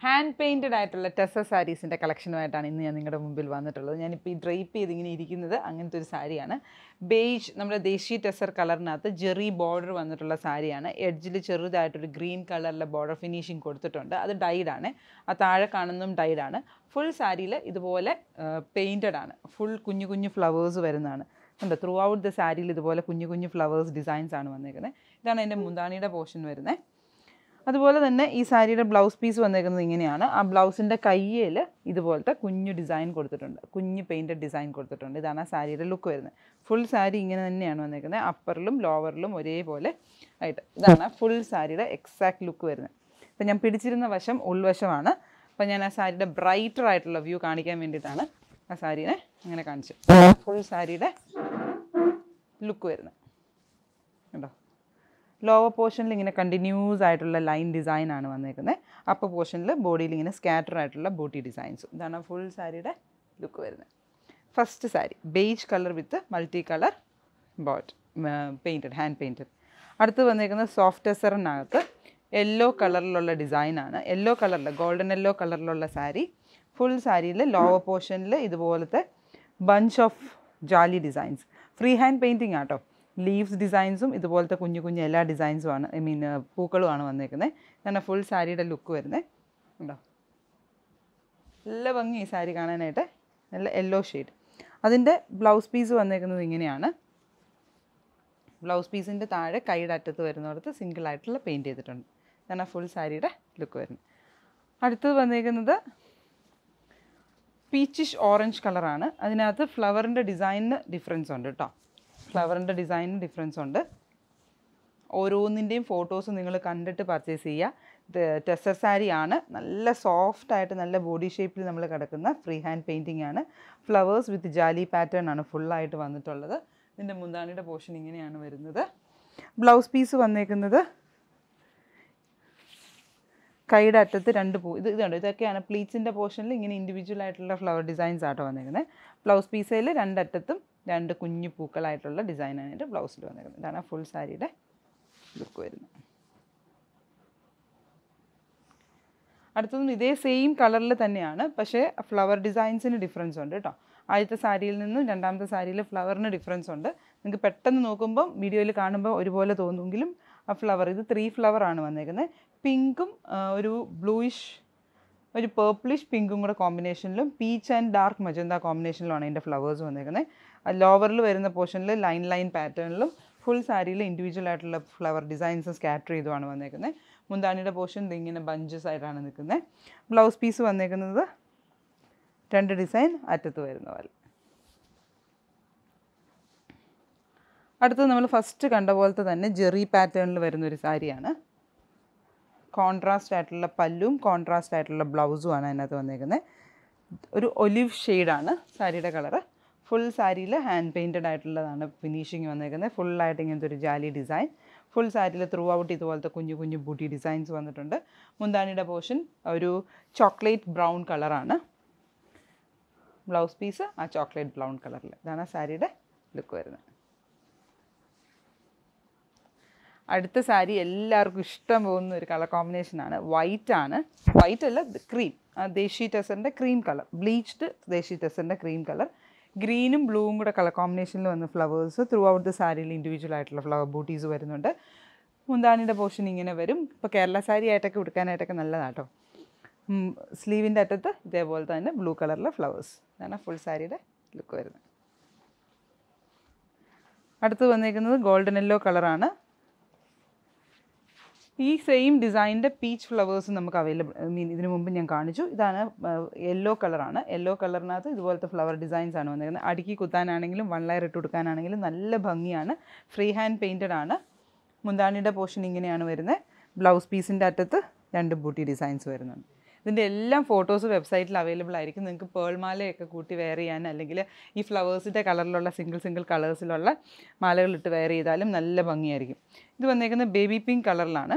hand painted ആയിട്ടുള്ള ടെസ സാരീസിൻ്റെ കളക്ഷനുമായിട്ടാണ് ഇന്ന് ഞാൻ നിങ്ങളുടെ മുമ്പിൽ വന്നിട്ടുള്ളത് ഞാനിപ്പോൾ ഈ ഡ്രൈപ്പ് ചെയ്ത് ഇങ്ങനെ ഇരിക്കുന്നത് അങ്ങനത്തെ ഒരു സാരിയാണ് ബേജ് നമ്മുടെ ദേശീയ ടെസർ കളറിനകത്ത് ജെറി ബോർഡർ വന്നിട്ടുള്ള സാരിയാണ് എഡ്ജിൽ ചെറുതായിട്ടൊരു ഗ്രീൻ കളറിലെ ബോർഡർ ഫിനിഷിങ് കൊടുത്തിട്ടുണ്ട് അത് ഡൈഡാണ് ആ താഴെ കാണുന്നതും ഡൈഡാണ് ഫുൾ സാരിയിൽ ഇതുപോലെ പെയിൻറ്റഡ് ആണ് ഫുൾ കുഞ്ഞു കുഞ്ഞു ഫ്ലവേഴ്സ് വരുന്നതാണ് ഉണ്ട് ത്രൂ ഔട്ട് ദ സാരിയിൽ ഇതുപോലെ കുഞ്ഞു കുഞ്ഞു ഫ്ലവേഴ്സ് ഡിസൈൻസ് ആണ് വന്നേക്കുന്നത് ഇതാണ് എൻ്റെ മുന്താണിയുടെ പോർഷൻ വരുന്നത് അതുപോലെ തന്നെ ഈ സാരിയുടെ ബ്ലൗസ് പീസ് വന്നേക്കുന്നത് ഇങ്ങനെയാണ് ആ ബ്ലൗസിൻ്റെ കയ്യിൽ ഇതുപോലത്തെ കുഞ്ഞു ഡിസൈൻ കൊടുത്തിട്ടുണ്ട് കുഞ്ഞു പെയിൻറ്റഡ് ഡിസൈൻ കൊടുത്തിട്ടുണ്ട് ഇതാണ് ആ സാരിയുടെ ലുക്ക് വരുന്നത് ഫുൾ സാരി ഇങ്ങനെ തന്നെയാണ് വന്നേക്കുന്നത് അപ്പറിലും ലോവറിലും ഒരേപോലെ ആയിട്ട് ഇതാണ് ഫുൾ സാരിയുടെ എക്സാക്ട് ലുക്ക് വരുന്നത് അപ്പം ഞാൻ പിടിച്ചിരുന്ന വശം ഉൾവശമാണ് അപ്പം ഞാൻ ആ സാരിയുടെ ബ്രൈറ്റർ ആയിട്ടുള്ള വ്യൂ കാണിക്കാൻ വേണ്ടിയിട്ടാണ് ആ സാരീനെ ഇങ്ങനെ കാണിച്ചത് ഫുൾ സാരിയുടെ ലുക്ക് വരുന്നത് കണ്ടോ ലോവർ പോർഷനിൽ ഇങ്ങനെ കണ്ടിന്യൂസ് ആയിട്ടുള്ള ലൈൻ ഡിസൈൻ ആണ് വന്നേക്കുന്നത് അപ്പർ പോർഷനിൽ ബോഡിയിൽ ഇങ്ങനെ സ്കാറ്റർ ആയിട്ടുള്ള ബോട്ടി ഡിസൈൻസും ഇതാണ് ഫുൾ സാരിയുടെ ലുക്ക് വരുന്നത് first sari beige colour with multi colour boat painted hand painted അടുത്ത് വന്നേക്കുന്നത് സോഫ്റ്റ് എസറിനകത്ത് യെല്ലോ കളറിലുള്ള ഡിസൈനാണ് യെല്ലോ കളറിൽ ഗോൾഡൻ യെല്ലോ കളറിലുള്ള സാരി ഫുൾ സാരിയിൽ ലോവർ പോർഷനിൽ ഇതുപോലത്തെ bunch of jali designs free hand painting ആട്ടോ ലീവ്സ് ഡിസൈൻസും ഇതുപോലത്തെ കുഞ്ഞു കുഞ്ഞു എല്ലാ ഡിസൈൻസും ആണ് ഐ മീൻ പൂക്കളുമാണ് വന്നേക്കുന്നത് ഇതാണ് ഫുൾ സാരിയുടെ ലുക്ക് വരുന്നത് ഉണ്ടോ നല്ല ഭംഗി ഈ സാരി കാണാനായിട്ട് നല്ല യെല്ലോ ഷെയ്ഡ് അതിൻ്റെ ബ്ലൗസ് പീസ് വന്നേക്കുന്നത് ഇങ്ങനെയാണ് ബ്ലൗസ് പീസിൻ്റെ താഴെ കൈയുടെ അറ്റത്ത് വരുന്നിടത്ത് സിംഗിൾ ആയിട്ടുള്ള പെയിൻറ്റ് ചെയ്തിട്ടുണ്ട് ഇതാണ് ഫുൾ സാരിയുടെ ലുക്ക് വരുന്നത് അടുത്തത് വന്നേക്കുന്നത് പീച്ചിഷ് ഓറഞ്ച് കളറാണ് അതിനകത്ത് ഫ്ലവറിൻ്റെ ഡിസൈനിന് ഡിഫറൻസ് ഉണ്ട് കേട്ടോ ഫ്ലവറിൻ്റെ ഡിസൈനിന് ഡിഫറൻസ് ഉണ്ട് ഓരോന്നിൻ്റെയും ഫോട്ടോസ് നിങ്ങൾ കണ്ടിട്ട് പർച്ചേസ് ചെയ്യുക ടെസർ സാരി ആണ് നല്ല സോഫ്റ്റ് ആയിട്ട് നല്ല ബോഡി ഷേപ്പിൽ നമ്മൾ കിടക്കുന്ന ഫ്രീ ഹാൻഡ് പെയിൻറ്റിംഗ് ആണ് ഫ്ലവേഴ്സ് വിത്ത് ജാലി പാറ്റേൺ ആണ് ഫുള്ളായിട്ട് വന്നിട്ടുള്ളത് ഇതിൻ്റെ മുന്താണിയുടെ പോർഷൻ ഇങ്ങനെയാണ് വരുന്നത് ബ്ലൗസ് പീസ് വന്നേക്കുന്നത് കൈയുടെ അറ്റത്ത് രണ്ട് പൂ ഇത് ഇതുണ്ട് ഇതൊക്കെയാണ് പ്ലീറ്റ്സിൻ്റെ പോർഷനിൽ ഇങ്ങനെ ഇൻഡിവിജ്വൽ ആയിട്ടുള്ള ഫ്ലവർ ഡിസൈൻസ് ആട്ടോ വന്നേക്കുന്നത് ബ്ലൗസ് പീസയിൽ രണ്ടറ്റത്തും രണ്ട് കുഞ്ഞു പൂക്കളായിട്ടുള്ള ഡിസൈനാണ് എൻ്റെ ബ്ലൗസിൽ വന്നേക്കുന്നത് ഇതാണ് ഫുൾ സാരിയുടെ ലുക്ക് വരുന്നത് അടുത്തതും ഇതേ സെയിം കളറിൽ തന്നെയാണ് പക്ഷേ ഫ്ലവർ ഡിസൈൻസിന് ഡിഫറൻസ് ഉണ്ട് കേട്ടോ ആദ്യത്തെ സാരിയിൽ നിന്നും രണ്ടാമത്തെ സാരിയിൽ ഫ്ലവറിന് ഡിഫറൻസ് ഉണ്ട് നിങ്ങൾക്ക് പെട്ടെന്ന് നോക്കുമ്പം വീഡിയോയിൽ കാണുമ്പോൾ ഒരുപോലെ തോന്നുമെങ്കിലും ആ ഫ്ലവർ ഇത് ത്രീ ഫ്ലവർ ആണ് വന്നേക്കുന്നത് പിങ്കും ഒരു ബ്ലൂയിഷ് ഒരു പേർപ്പിളിഷ് പിങ്കും കൂടെ കോമ്പിനേഷനിലും പീച്ച് ആൻഡ് ഡാർക്ക് മജന്ത കോമ്പിനേഷനിലുമാണ് അതിൻ്റെ ഫ്ലവേഴ്സ് വന്നേക്കുന്നത് ലോവറിൽ വരുന്ന പോർഷനിൽ ലൈൻ ലൈൻ പാറ്റേണിലും ഫുൾ സാരിയിൽ ഇൻഡിവിജ്വൽ ആയിട്ടുള്ള ഫ്ലവർ ഡിസൈൻസ് സ്കാറ്റർ ചെയ്തുമാണ് വന്നേക്കുന്നത് മുന്താണിയുടെ പോർഷൻ ഇങ്ങനെ ബഞ്ചസ് ആയിട്ടാണ് നിൽക്കുന്നത് ബ്ലൗസ് പീസ് വന്നേക്കുന്നത് രണ്ട് ഡിസൈൻ അറ്റത്ത് വരുന്ന പോലെ അടുത്തത് നമ്മൾ ഫസ്റ്റ് കണ്ട പോലത്തെ തന്നെ ജെറി പാറ്റേണിൽ വരുന്ന ഒരു സാരിയാണ് കോൺട്രാസ്റ്റ് ആയിട്ടുള്ള പല്ലും കോൺട്രാസ്റ്റ് ആയിട്ടുള്ള ബ്ലൗസുമാണ് അതിനകത്ത് വന്നേക്കുന്നത് ഒരു ഒലിവ് ഷെയ്ഡാണ് സാരിയുടെ കളറ് ഫുൾ സാരിയിൽ ഹാൻഡ് പെയിൻറ്റഡ് ആയിട്ടുള്ളതാണ് ഫിനിഷിങ് വന്നേക്കുന്നത് ഫുള്ളായിട്ട് ഇങ്ങനത്തെ ഒരു ജാലി ഡിസൈൻ ഫുൾ സാരിയിൽ ത്രൂ ഔട്ട് ഇതുപോലത്തെ കുഞ്ഞു കുഞ്ഞു ബൂട്ടി ഡിസൈൻസ് വന്നിട്ടുണ്ട് മുന്താണിയുടെ പോർഷൻ ഒരു ചോക്ലേറ്റ് ബ്രൗൺ കളറാണ് ബ്ലൗസ് പീസ് ആ ചോക്ലേറ്റ് ബ്രൗൺ കളറിൽ ഇതാണ് ആ സാരിയുടെ ലുക്ക് വരുന്നത് അടുത്ത സാരി എല്ലാവർക്കും ഇഷ്ടം പോകുന്ന ഒരു കളർ കോമ്പിനേഷനാണ് വൈറ്റ് ആണ് വൈറ്റ് അല്ല ക്രീം ദേശി ടെസറിൻ്റെ ക്രീം കളർ ബ്ലീച്ച്ഡ് ദേശി ടെസറിൻ്റെ ക്രീം കളർ ഗ്രീനും ബ്ലൂവും കൂടെ കളർ കോമ്പിനേഷനിൽ വന്ന ഫ്ലവേഴ്സ് ത്രൂ ഔട്ട് ദ സാരിയിൽ ഇൻഡിവിജ്വൽ ആയിട്ടുള്ള ഫ്ലവർ ബൂട്ടീസ് വരുന്നുണ്ട് മുന്താണിയുടെ പോർഷൻ ഇങ്ങനെ വരും ഇപ്പോൾ കേരള സാരി ആയിട്ടൊക്കെ ഉടുക്കാനായിട്ടൊക്കെ നല്ലതാട്ടോ സ്ലീവിൻ്റെ അറ്റത്ത് ഇതേപോലെ തന്നെ ബ്ലൂ കളറിലെ ഫ്ലവേഴ്സ് ഇതാണ് ഫുൾ സാരിയുടെ ലുക്ക് വരുന്നത് അടുത്ത് വന്നേക്കുന്നത് ഗോൾഡൻ യെല്ലോ കളറാണ് ഈ സെയിം ഡിസൈനിൻ്റെ പീച്ച് ഫ്ലവേഴ്സ് നമുക്ക് അവൈലബിൾ ഐ മീൻ ഇതിനു മുമ്പ് ഞാൻ കാണിച്ചു ഇതാണ് യെല്ലോ കളറാണ് യെല്ലോ കളറിനകത്ത് ഇതുപോലത്തെ ഫ്ലവർ ഡിസൈൻസ് ആണ് വന്നിരിക്കുന്നത് അടുക്കി കുത്താനാണെങ്കിലും വൺ ലെയർ ഇട്ട് കൊടുക്കാനാണെങ്കിലും നല്ല ഭംഗിയാണ് ഫ്രീ ഹാൻഡ് പെയിൻറ്റഡ് ആണ് മുന്താണിയുടെ പോർഷൻ ഇങ്ങനെയാണ് വരുന്നത് ബ്ലൗസ് പീസിൻ്റെ അറ്റത്ത് രണ്ട് ബൂട്ടി ഡിസൈൻസ് വരുന്നുണ്ട് ഇതിൻ്റെ എല്ലാം ഫോട്ടോസ് വെബ്സൈറ്റിൽ അവൈലബിൾ ആയിരിക്കും നിങ്ങൾക്ക് പേൾ മാലയൊക്കെ കൂട്ടി വെയർ ചെയ്യാൻ അല്ലെങ്കിൽ ഈ ഫ്ലവേഴ്സിൻ്റെ കളറിലുള്ള സിംഗിൾ സിംഗിൾ കളേഴ്സിലുള്ള മാലകളിട്ട് വെയർ ചെയ്താലും നല്ല ഭംഗിയായിരിക്കും ഇത് വന്നേക്കുന്നത് ബേബി പിങ്ക് കളറിലാണ്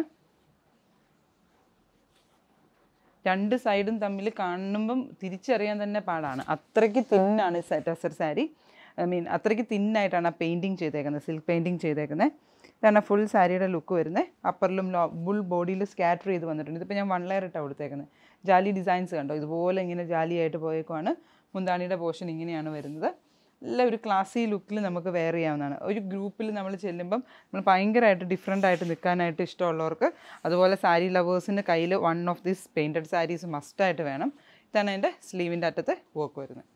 രണ്ട് സൈഡും തമ്മിൽ കാണുമ്പം തിരിച്ചറിയാൻ തന്നെ പാടാണ് അത്രയ്ക്ക് തിന്നാണ് ടെസർ സാരി ഐ മീൻ അത്രയ്ക്ക് തിന്നായിട്ടാണ് ആ പെയിൻറ്റിങ് ചെയ്തേക്കുന്നത് സിൽക്ക് പെയിൻറ്റിങ് ചെയ്തേക്കുന്നത് ഇതാണ് ഫുൾ സാരിയുടെ ലുക്ക് വരുന്നത് അപ്പറിലും ലോ ഫുൾ ബോഡിയിൽ സ്കാറ്റർ ചെയ്ത് വന്നിട്ടുണ്ട് ഇതിപ്പോൾ ഞാൻ വൺ ലെയർ ഇട്ടാണ് കൊടുത്തേക്കുന്നത് ജാലി ഡിസൈൻസ് കണ്ടോ ഇതുപോലെ ഇങ്ങനെ ജാലിയായിട്ട് പോയേക്കുവാണ് മുന്താണിയുടെ പോർഷൻ ഇങ്ങനെയാണ് വരുന്നത് നല്ല ഒരു ക്ലാസി ലുക്കിൽ നമുക്ക് വെയർ ചെയ്യാവുന്നതാണ് ഒരു ഗ്രൂപ്പിൽ നമ്മൾ ചെല്ലുമ്പം നമ്മൾ ഭയങ്കരമായിട്ട് ഡിഫറെൻ്റ് ആയിട്ട് നിൽക്കാനായിട്ട് ഇഷ്ടമുള്ളവർക്ക് അതുപോലെ സാരി ലവേഴ്സിൻ്റെ കയ്യിൽ one of these painted saris മസ്റ്റായിട്ട് വേണം ഇതാണ് എൻ്റെ സ്ലീവിൻ്റെ അറ്റത്തെ വർക്ക് വരുന്നത്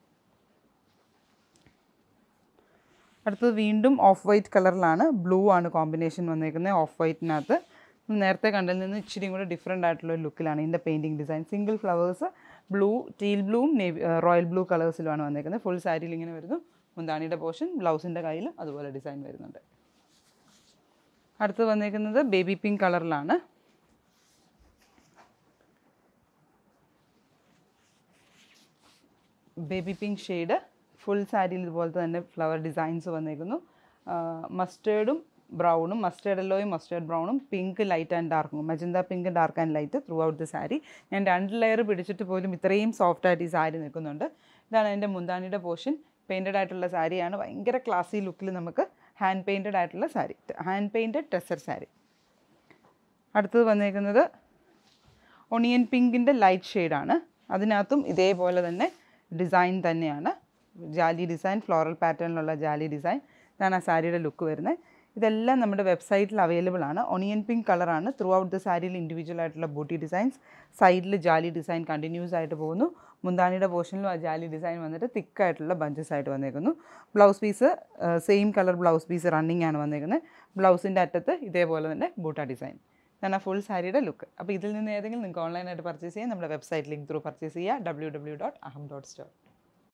അടുത്തത് വീണ്ടും ഓഫ് വൈറ്റ് കളറിലാണ് ബ്ലൂ ആണ് കോമ്പിനേഷൻ വന്നേക്കുന്നത് ഓഫ് വൈറ്റിനകത്ത് നേരത്തെ കണ്ടതിൽ നിന്ന് ഇച്ചിരി കൂടെ ഡിഫറെൻ്റ് ആയിട്ടുള്ള ഒരു ലുക്കിലാണ് ഇതിൻ്റെ painting design single flowers blue teal ബ്ലൂവും നേവി റോയൽ ബ്ലൂ കളേഴ്സിലുമാണ് വന്നേക്കുന്നത് ഫുൾ സാരിയിൽ ഇങ്ങനെ വരുന്നു മുന്താണിയുടെ പോർഷൻ ബ്ലൗസിൻ്റെ കയ്യിൽ അതുപോലെ ഡിസൈൻ വരുന്നുണ്ട് അടുത്തത് വന്നേക്കുന്നത് ബേബി പിങ്ക് കളറിലാണ് ബേബി പിങ്ക് ഷെയ്ഡ് ഫുൾ സാരിയിൽ ഇതുപോലത്തെ തന്നെ ഫ്ലവർ ഡിസൈൻസ് വന്നേക്കുന്നു മസ്റ്റേർഡും ബ്രൗണും മസ്റ്റേർഡ് യെല്ലോയും മസ്റ്റേർഡ് ബ്രൗണും പിങ്ക് ലൈറ്റ് ആൻഡ് ഡാർക്കും magenta pink dark and light through out the sari ഞാൻ രണ്ട് ലെയർ പിടിച്ചിട്ട് പോലും ഇത്രയും സോഫ്റ്റ് ആയിട്ട് ഈ സാരി നിൽക്കുന്നുണ്ട് ഇതാണ് എൻ്റെ മുന്താണിയുടെ പോർഷൻ പെയിൻറ്റഡ് ആയിട്ടുള്ള സാരിയാണ് ഭയങ്കര ക്ലാസി ലുക്കിൽ നമുക്ക് ഹാൻഡ് പെയിൻറ്റഡ് ആയിട്ടുള്ള സാരി ഹാൻഡ് പെയിൻറ്റഡ് ടെസർ സാരി അടുത്തത് വന്നേക്കുന്നത് ഒണിയൻ പിങ്കിൻ്റെ ലൈറ്റ് ഷെയ്ഡാണ് അതിനകത്തും ഇതേപോലെ തന്നെ ഡിസൈൻ തന്നെയാണ് ജാലി ഡിസൈൻ ഫ്ലോറൽ പാറ്റേണിലുള്ള ജാലി ഡിസൈൻ ഇതാണ് ആ സാരിയുടെ ലുക്ക് വരുന്നത് ഇതെല്ലാം നമ്മുടെ വെബ്സൈറ്റിൽ അവൈലബിൾ ആണ് ഒണിയൻ പിങ്ക് കളറാണ് ത്രൂ ഔട്ട് ദ സാരിയിൽ ഇൻഡിവിജ്വൽ ആയിട്ടുള്ള ബൂട്ടി ഡിസൈൻസ് സൈഡിൽ ജാലി ഡിസൈൻ കണ്ടിന്യൂസ് ആയിട്ട് പോകുന്നു മുന്താണിയുടെ പോർഷനിലും ആ ജാലി ഡിസൈൻ വന്നിട്ട് തിക്കായിട്ടുള്ള ബഞ്ചസ് ആയിട്ട് വന്നേക്കുന്നു blouse piece same colour blouse piece running ആണ് വന്നേക്കുന്നത് ബ്ലൗസിൻ്റെ അറ്റത്ത് ഇതേപോലെ തന്നെ ബൂട്ട ഡിസൈൻ ഇതാണ് ആ ഫുൾ സാരിയുടെ ലുക്ക് അപ്പോൾ ഇതിൽ നിന്ന് ഏതെങ്കിലും നിങ്ങൾക്ക് ഓൺലൈനായിട്ട് പർച്ചേസ് ചെയ്യാം നമ്മുടെ വെബ്സൈറ്റ് ലിങ്ക് ത്രൂ പർച്ചേസ് ചെയ്യുക W W dot Aham dot store